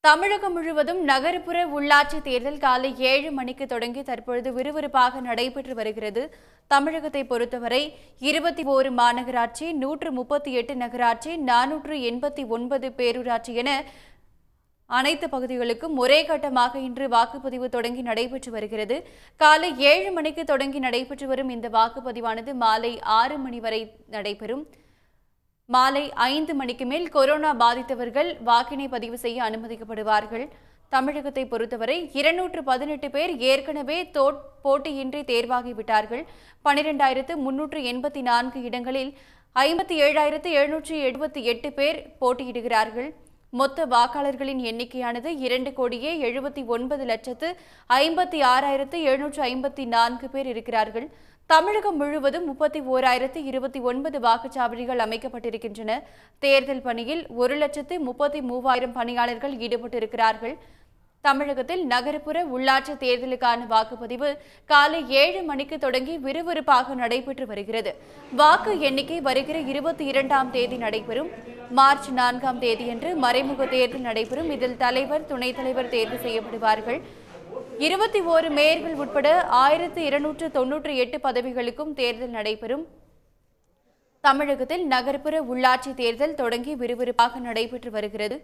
தமிழகம் முழுவதும் நகர்ப்புற உள்ளாட்சி தேர்தல் காலை ஏழு மணிக்கு தொடங்கி தற்பொழுது விறுவிறுப்பாக நடைபெற்று வருகிறது தமிழகத்தை பொறுத்தவரை இருபத்தி ஓரு மாநகராட்சி நூற்று முப்பத்தி எட்டு நகராட்சி நானூற்று எண்பத்தி ஒன்பது பேரூராட்சி என அனைத்து பகுதிகளுக்கும் ஒரே கட்டமாக இன்று வாக்குப்பதிவு தொடங்கி நடைபெற்று வருகிறது காலை ஏழு மணிக்கு தொடங்கி நடைபெற்று வரும் இந்த வாக்குப்பதிவானது மாலை ஆறு மணி வரை நடைபெறும் மாலை ஐந்து மணிக்கு மேல் கொரோனா பாதித்தவர்கள் வாக்கினை பதிவு செய்ய அனுமதிக்கப்படுவார்கள் தமிழகத்தை பொறுத்தவரை இருநூற்று பதினெட்டு பேர் ஏற்கனவே தோட் போட்டியின்றி தேர்வாகிவிட்டார்கள் பனிரெண்டாயிரத்து முன்னூற்று எண்பத்தி நான்கு இடங்களில் ஐம்பத்தி ஏழாயிரத்து எழுநூற்றி எழுபத்தி எட்டு பேர் போட்டியிடுகிறார்கள் மொத்த வாக்காளர்களின் எண்ணிக்கையானது இரண்டு கோடியே எழுபத்தி ஒன்பது லட்சத்து ஐம்பத்தி ஆறாயிரத்து எழுநூற்று ஐம்பத்தி நான்கு பேர் இருக்கிறார்கள் தமிழகம் முழுவதும் முப்பத்தி ஓராயிரத்து இருபத்தி ஒன்பது வாக்குச்சாவடிகள் அமைக்கப்பட்டிருக்கின்றன தேர்தல் பணியில் ஒரு லட்சத்து முப்பத்தி மூவாயிரம் பணியாளர்கள் ஈடுபட்டிருக்கிறார்கள் தமிழகத்தில் நகர்ப்புற உள்ளாட்சி தேர்தலுக்கான வாக்குப்பதிவு காலை ஏழு மணிக்கு தொடங்கி விறுவிறுப்பாக நடைபெற்று வருகிறது வாக்கு எண்ணிக்கை வருகிற இருபத்தி இரண்டாம் தேதி நடைபெறும் மார்ச் நான்காம் தேதியன்று மறைமுக தேர்தல் நடைபெறும் இதில் தலைவர் துணைத் தலைவர் தேர்வு செய்யப்படுவார்கள் இருபத்தி ஓரு மேயர்கள் உட்பட ஆயிரத்து இருநூற்று தொன்னூற்றி எட்டு பதவிகளுக்கும் தேர்தல் நடைபெறும் தமிழகத்தில் நகர்ப்புற உள்ளாட்சி தேர்தல் தொடங்கி விறுவிறுப்பாக நடைபெற்று வருகிறது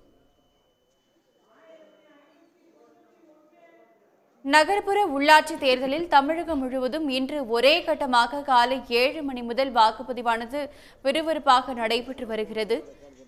நகர்ப்புற உள்ளாட்சி தேர்தலில் தமிழகம் முழுவதும் இன்று ஒரே கட்டமாக காலை ஏழு மணி முதல் வாக்குப்பதிவானது விறுவிறுப்பாக நடைபெற்று வருகிறது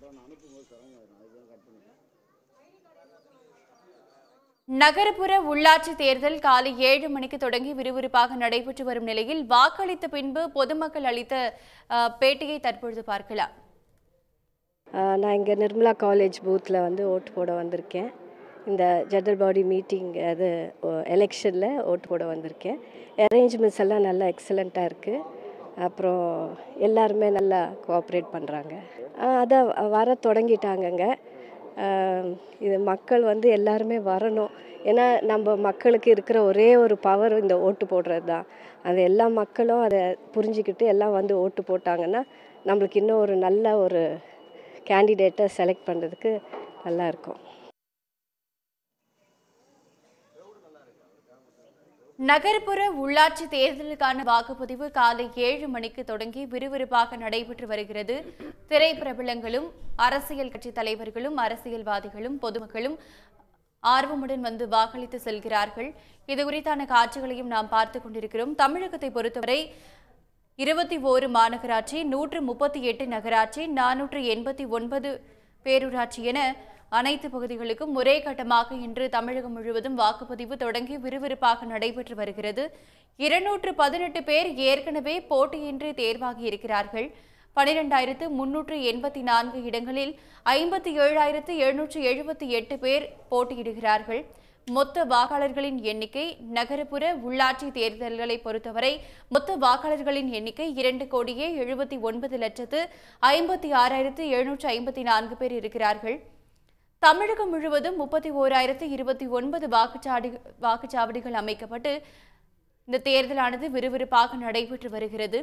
நகர்ப்புற உள்ளாட்சி தேர்தல் காலை ஏழு மணிக்கு தொடங்கி விறுவிறுப்பாக நடைபெற்று வரும் நிலையில் வாக்களித்த பின்பு பொதுமக்கள் அளித்த அஹ், பேட்டியை தற்பொழுது பார்க்கலாம் ஆஹ் நான் இங்கே நிர்மலா காலேஜ் பூத்தில் வந்து ஓட்டு போட வந்திருக்கேன் இந்த ஜெனரல் பாடி மீட்டிங் அது எலெக்ஷனில் ஓட்டு போட வந்திருக்கேன் அரேஞ்ச்மெண்ட்ஸ் எல்லாம் நல்லா எக்ஸலண்ட்டாக இருக்குது அப்புறம் எல்லாருமே நல்லா கோஆப்ரேட் பண்ணுறாங்க அதான் வர தொடங்கிட்டாங்கங்க ஆஹ் இது மக்கள் வந்து எல்லாருமே வரணும் ஏன்னா நம்ம மக்களுக்கு இருக்கிற ஒரே ஒரு பவர் இந்த ஓட்டு போடுறது தான் அது எல்லா மக்களும் அதை புரிஞ்சுக்கிட்டு எல்லாம் வந்து ஓட்டு போட்டாங்கன்னா நம்மளுக்கு இன்னும் ஒரு நல்ல ஒரு கேண்டிடேட்டை செலக்ட் பண்ணுறதுக்கு நல்லா இருக்கும் நகர்ப்புற உள்ளாட்சி தேர்தலுக்கான வாக்குப்பதிவு காலை ஏழு மணிக்கு தொடங்கி விறுவிறுப்பாக நடைபெற்று வருகிறது திரைப்பிரபலங்களும் அரசியல் கட்சி தலைவர்களும் அரசியல்வாதிகளும் பொதுமக்களும் ஆர்வமுடன் வந்து வாக்களித்து செல்கிறார்கள் இது குறித்தான காட்சிகளையும் நாம் பார்த்து கொண்டிருக்கிறோம் தமிழகத்தை பொறுத்தவரை இருபத்தி ஓரு மாநகராட்சி நூற்று முப்பத்தி எட்டு நகராட்சி நானூற்று எண்பத்தி ஒன்பது பேரூராட்சி என அனைத்து பகுதிகளுக்கும் ஒரே கட்டமாக இன்று தமிழகம் முழுவதும் வாக்குப்பதிவு தொடங்கி விறுவிறுப்பாக நடைபெற்று வருகிறது இருநூற்று பதினெட்டு பேர் ஏற்கனவே போட்டியின்றி தேர்வாகி இருக்கிறார்கள் பனிரெண்டாயிரத்து முன்னூற்று எண்பத்தி நான்கு இடங்களில் ஐம்பத்தி ஏழாயிரத்து எழுநூற்று எழுபத்தி எட்டு பேர் போட்டியிடுகிறார்கள் மொத்த வாக்காளர்களின் எண்ணிக்கை நகரப்புற உள்ளாட்சி தேர்தல்களை பொறுத்தவரை மொத்த வாக்காளர்களின் எண்ணிக்கை இரண்டு கோடியே எழுபத்தி ஒன்பது லட்சத்து ஐம்பத்தி ஆறாயிரத்து எழுநூற்று ஐம்பத்தி நான்கு பேர் இருக்கிறார்கள் தமிழகம் முழுவதும் முப்பத்தி ஓராயிரத்து இருபத்தி ஒன்பது வாக்குச்சாடி வாக்குச்சாவடிகள் அமைக்கப்பட்டு இந்த தேர்தலானது விறுவிறுப்பாக நடைபெற்று வருகிறது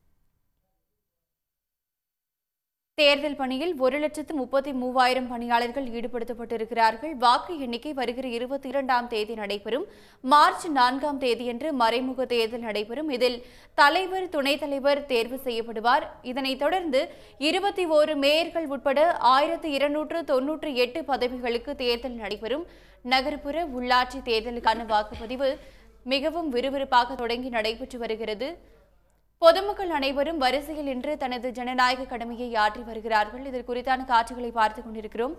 தேர்தல் பணியில் ஒரு லட்சத்து முப்பத்தி மூவாயிரம் பணியாளர்கள் ஈடுபடுத்தப்பட்டிருக்கிறார்கள் வாக்கு எண்ணிக்கை வருகிற இருபத்தி இரண்டாம் தேதி நடைபெறும் மார்ச் நான்காம் தேதியன்று மறைமுக தேர்தல் நடைபெறும் இதில் தலைவர் துணைத் தலைவர் தேர்வு செய்யப்படுவார் இதனைத் தொடர்ந்து இருபத்தி ஓரு மேயர்கள் உட்பட ஆயிரத்து இருநூற்று தொன்னூற்றி எட்டு பதவிகளுக்கு தேர்தல் நடைபெறும் நகர்ப்புற உள்ளாட்சி தேர்தலுக்கான வாக்குப்பதிவு மிகவும் விறுவிறுப்பாக தொடங்கி நடைபெற்று வருகிறது பொதுமக்கள் அனைவரும் வரிசையில் நின்று தனது ஜனநாயக கடமையை ஆற்றி வருகிறார்கள் இதில் குறித்தான காட்சிகளை பார்த்துக் கொண்டிருக்கிறோம்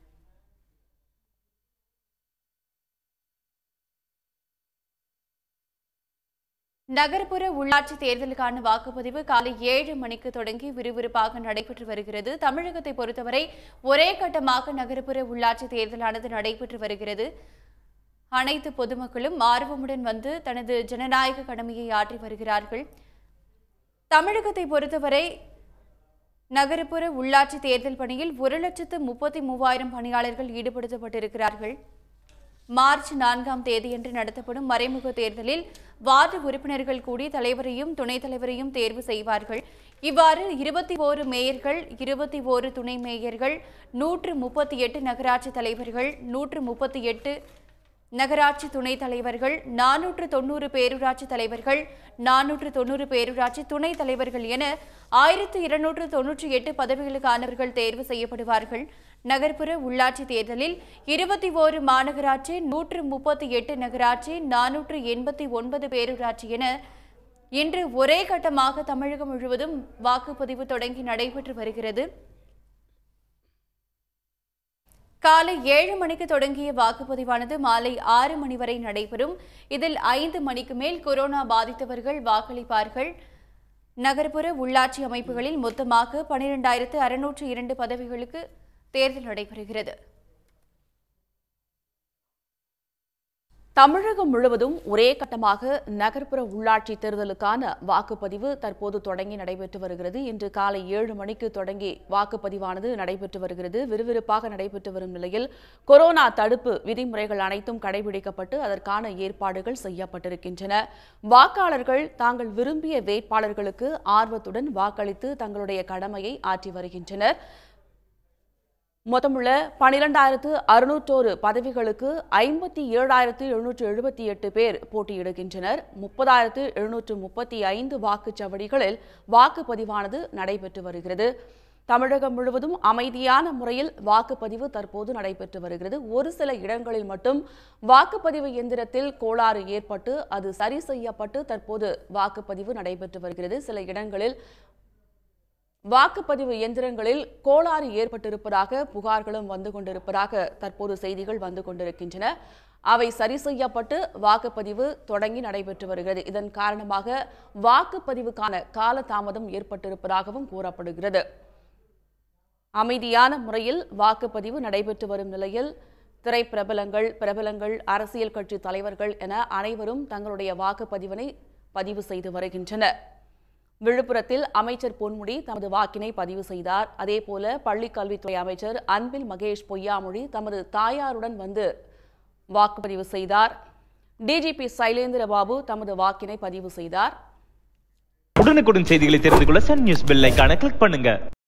நகர்ப்புற உள்ளாட்சி தேர்தலுக்கான வாக்குப்பதிவு காலை ஏழு மணிக்கு தொடங்கி விறுவிறுப்பாக நடைபெற்று வருகிறது தமிழகத்தை பொறுத்தவரை ஒரே கட்டமாக நகர்ப்புற உள்ளாட்சி தேர்தலானது நடைபெற்று வருகிறது அனைத்து பொதுமக்களும் ஆர்வமுடன் வந்து தனது ஜனநாயக கடமையை ஆற்றி வருகிறார்கள் தமிழகத்தை பொறுத்தவரை நகர்ப்புற உள்ளாட்சி தேர்தல் பணியில் ஒரு லட்சத்து முப்பத்தி மூவாயிரம் பணியாளர்கள் ஈடுபடுத்தப்பட்டிருக்கிறார்கள் மார்ச் நான்காம் தேதியன்று நடத்தப்படும் மறைமுக தேர்தலில் வார்டு உறுப்பினர்கள் கூடி தலைவரையும் துணைத் தலைவரையும் தேர்வு செய்வார்கள் இவ்வாறு இருபத்தி ஓரு மேயர்கள் இருபத்தி ஓரு துணை மேயர்கள் நூற்று முப்பத்தி எட்டு நகராட்சி தலைவர்கள் நூற்று முப்பத்தி எட்டு நகராட்சி துணைத் தலைவர்கள் நானூற்று தொண்ணூறு பேரூராட்சி தலைவர்கள் நானூற்று தொண்ணூறு பேரூராட்சி துணைத் தலைவர்கள் என ஆயிரத்து இருநூற்று தொன்னூற்றி எட்டு பதவிகளுக்கானவர்கள் தேர்வு செய்யப்படுவார்கள் நகர்ப்புற உள்ளாட்சி தேர்தலில் இருபத்தி ஓரு மாநகராட்சி நூற்று முப்பத்தி எட்டு நகராட்சி நானூற்று எண்பத்தி ஒன்பது பேரூராட்சி என இன்று ஒரே கட்டமாக தமிழகம் முழுவதும் வாக்குப்பதிவு தொடங்கி நடைபெற்று வருகிறது காலை ஏழு மணிக்கு தொடங்கிய வாக்குப்பதிவானது மாலை ஆறு மணி வரை நடைபெறும் இதில் ஐந்து மணிக்கு மேல் கொரோனா பாதித்தவர்கள் வாக்களிப்பார்கள் நகர்ப்புற உள்ளாட்சி அமைப்புகளில் மொத்தமாக பனிரெண்டாயிரத்து அறுநூற்று இரண்டு பதவிகளுக்கு தேர்தல் நடைபெறுகிறது தமிழகம் முழுவதும் ஒரே கட்டமாக நகர்ப்புற உள்ளாட்சி தேர்தலுக்கான வாக்குப்பதிவு தற்போது தொடங்கி நடைபெற்று வருகிறது இன்று காலை ஏழு மணிக்கு தொடங்கி வாக்குப்பதிவானது நடைபெற்று வருகிறது விறுவிறுப்பாக நடைபெற்று வரும் நிலையில் கொரோனா தடுப்பு விதிமுறைகள் அனைத்தும் கடைபிடிக்கப்பட்டு அதற்கான ஏற்பாடுகள் செய்யப்பட்டிருக்கின்றன வாக்காளர்கள் தாங்கள் விரும்பிய வேட்பாளர்களுக்கு ஆர்வத்துடன் வாக்களித்து தங்களுடைய கடமையை ஆற்றி வருகின்றனர் மொத்தமுள்ள பனிரெண்டாயிரத்து அறுநூற்றோரு பதவிகளுக்கு ஐம்பத்தி ஏழாயிரத்து எழுநூற்று எழுபத்தி எட்டு பேர் போட்டியிடுகின்றனர் முப்பதாயிரத்து எழுநூற்று முப்பத்தி ஐந்து வாக்குச்சாவடிகளில் வாக்குப்பதிவானது நடைபெற்று வருகிறது தமிழகம் முழுவதும் அமைதியான முறையில் வாக்குப்பதிவு தற்போது நடைபெற்று வருகிறது ஒரு சில இடங்களில் மட்டும் வாக்குப்பதிவு எந்திரத்தில் கோளாறு ஏற்பட்டு அது சரி செய்யப்பட்டு தற்போது வாக்குப்பதிவு நடைபெற்று வருகிறது சில இடங்களில் வாக்குப்பதிவு இயந்திரங்களில் கோளாறு ஏற்பட்டிருப்பதாக புகார்களும் வந்து கொண்டிருப்பதாக தற்போது செய்திகள் வந்து கொண்டிருக்கின்றன அவை சரி செய்யப்பட்டு வாக்குப்பதிவு தொடங்கி நடைபெற்று வருகிறது இதன் காரணமாக வாக்குப்பதிவுக்கான கால தாமதம் ஏற்பட்டிருப்பதாகவும் கூறப்படுகிறது அமைதியான முறையில் வாக்குப்பதிவு நடைபெற்று வரும் நிலையில் திரைப்பிரபலங்கள் பிரபலங்கள் அரசியல் கட்சி தலைவர்கள் என அனைவரும் தங்களுடைய வாக்குப்பதிவினை பதிவு செய்து வருகின்றனர் விழுப்புரத்தில் அமைச்சர் பொன்முடி தமது வாக்கினை பதிவு செய்தார் அதேபோல பள்ளிக் கல்வித்துறை அமைச்சர் அன்பில் மகேஷ் பொய்யாமொழி தமது தாயாருடன் வந்து வாக்குப்பதிவு செய்தார் டிஜிபி சைலேந்திர பாபு தமது வாக்கினை பதிவு செய்தார் உடனுக்குடன் செய்திகளை தெரிந்து கொள்ள சன் நியூஸ் பெல் ஐகானை கிளிக் பண்ணுங்க